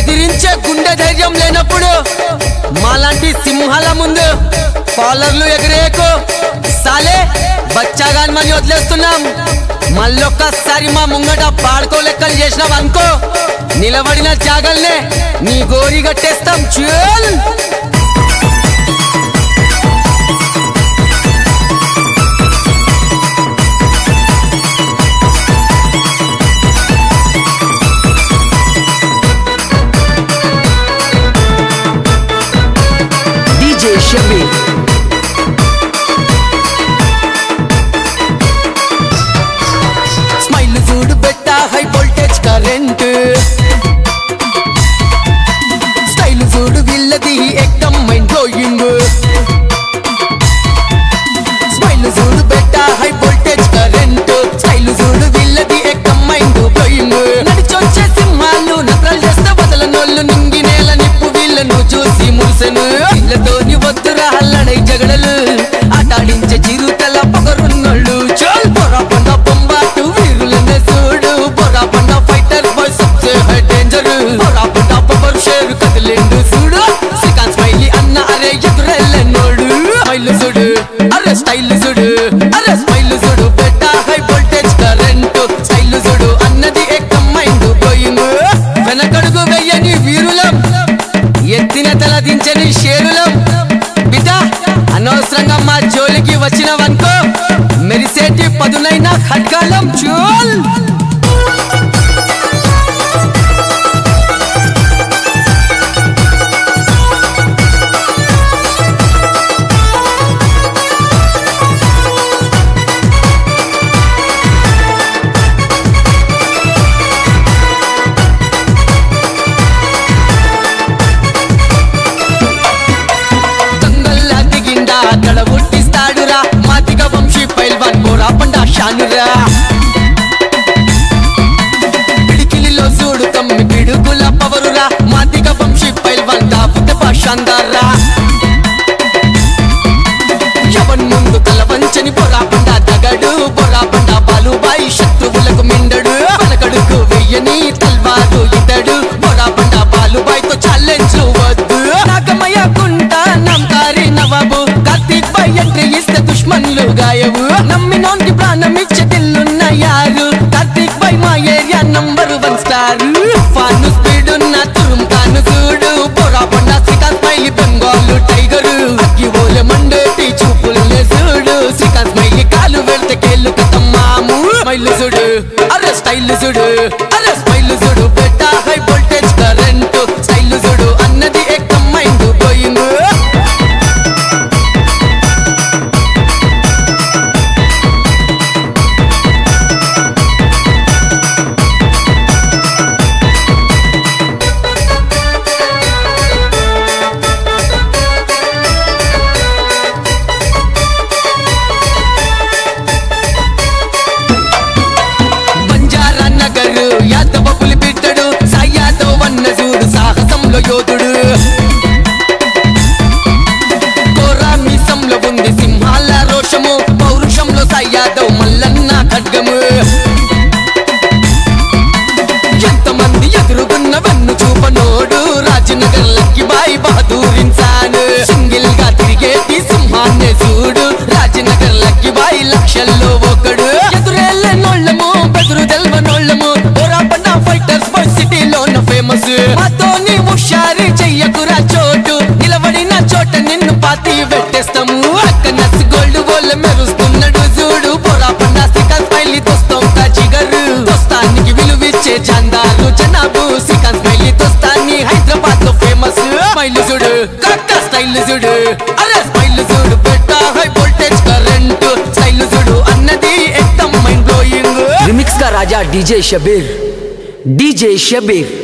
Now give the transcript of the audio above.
ఎదిరించే గుండె ధైర్యం లేనప్పుడు మాలాంటి సింహాల ముందు కాలర్లు ఎగిరేయకు సాలే బచ్చాగాని మని వదిలేస్తున్నాం మళ్ళొక్కసారి మా ముంగట పాడుకో లెక్కలు చేసినాం అనుకో నిలబడిన జాగల్నే నీ గోరి కట్టేస్తాం చూల్ DJ Shabir. స్మైల్ చూడు బెట్ట హై వోల్టేజ్ కరెంట్ స్టైల్ చూడు వీళ్ళది ఎక్కం మైండ్ బ్లోయింగ్ స్మైల్ చూడు బెట్ట హై వోల్టేజ్ కరెంట్ స్టైల్ చూడు వీళ్ళది ఎక్కం మైండ్ బ్లోయింగ్ నడిచొచ్చే సింహాలు నత్రాలు చేస్తే వదలనోళ్ళు నింగి నేల నిప్పు వీళ్ళను చూసి మురిసెను వీళ్ళతోని వద్దురా హల్లడై జగడలు ఆటాడించే చిరుతల పొగరున్నోళ్ళు చల్ బొరా పండ బొంబాటు వీరులనే చూడు బొరా పండ ఫైటర్ బాయ్ సబ్సే హై డేంజర్ బొరా పండ పవర్ షేర్ కదిలిండు చూడు శ్రీకాంత్ స్మైలీ అన్న అరే ఎదురెళ్ళనోడు స్మైల్ చూడు అరే స్టైల్ చూడు అరే స్మైల్ చూడు బెట్ట హై వోల్టేజ్ కరెంట్ స్టైల్ చూడు అన్నది ఎక్కం మైండ్ బ్లోయింగ్ వెనకడుగు వెయ్యని వీరులం ఎత్తిన తల దించని షేరులం బిడ్డ అనవసరంగా మా జోలికి వచ్చినవనుకో మెరిసేటి పదునైన ఖడ్గాలం చోల్ దంగల్లా దిగిండా అక్కడ ఉట్టిస్తాడురా మాతిక వంశీ పైల్వాన్ బోరా పండా షానురా పిడికిలిలో చూడు తమ్మి పిడుగుల పవరురా మాతిక వంశీ పైల్వాన్ దాపుత షాందారా ఎవన్ ముందు తల వంచని బొరా పండ దగడు బొరా పండ బాలుబాయి శత్రువులకు మిండడు పలకడుకు వెయ్యని తల్వారు ఇతడు బొరా పండ బాలుబాయితో ఛాలెంజ్ వద్దు నాగమయ్య కుంట నమ్కారి నవాబు కార్తీక్ బాయ్ ఎంట్రీ ఇస్తే దుష్మన్లు గాయవు నమ్మినోన్కి ప్రాణం ఇచ్చే దిల్లున్న యారు కార్తీక్ బాయ్ మా area number one star fan speed ఉన్న తురుం కాను చూడు బొరా పండ శ్రీకాంత్ స్మైలీ బెంగాలు టైగరు అగ్గి ఓలే మండేటి చూపుల్ని చూడు శ్రీకాంత్ స్మైలీ కాలు వెళ్తే కేళ్ళు కథమ్మాము స్మైల్ చూడు అరే స్టైల్ చూడు అరే స్మైల్ చూడు బెట్ట హై వోల్టేజ్ కరెంట్ స్టైల్ చూడు అన్నది ఎక్కం మైండ్ బ్లోయింగ్ బంజారా నగర్ యాదవ పులి బిడ్డడు సాయి యాదవ్ వన్న చూడు సాహసంలో యోధుడు కోరా మీసంలో ఉంది సింహాల రోషము పౌరుషంలో సాయి యాదవ్ మల్లన్న ఖడ్గము ఎంతమంది ఎదురుగున్న వెన్ను చూపనోడు రాజనగర్ లక్కి బాయి బహదూర్ ఇన్సాన్ సింగిల్ గా తిరిగేటి సింహాన్ని చూడు రాజనగర్ లక్కి బాయి లక్షల్లో ఒకడు ఎదురెళ్ళే నోళ్ళము బెదురు తెల్వనోళ్ళము పోరాపన్న ఫైటర్స్ బాయ్ సిటీలోన ఫేమస్ మాతోని హుషారి చెయ్యకురా చోటు నిలబడిన చోట నిన్ను పాతి పెట్టేస్తాము అక్క నసి గోల్డ్ బోల్ మెరుస్తున్నాడు చూడు పోరాపన్న శ్రీకాంత్ స్మైలీ దోస్తాం జిగరు దోస్తానికి విలువిచ్చే చందాలు జనాబు శ్రీకాంత్ స్మైలీ దోస్తాన్ని హైదరాబాద్ లో ఫేమస్ స్మైల్ చూడు కక్క స్టైల్ చూడు అరే స్మైల్ చూడు బెట్ట హై వోల్టేజ్ కరెంట్ స్టైల్ చూడు అన్నది ఎక్కం మైండ్ బ్లోయింగ్ Remix का राजा DJ Shabir. DJ Shabir.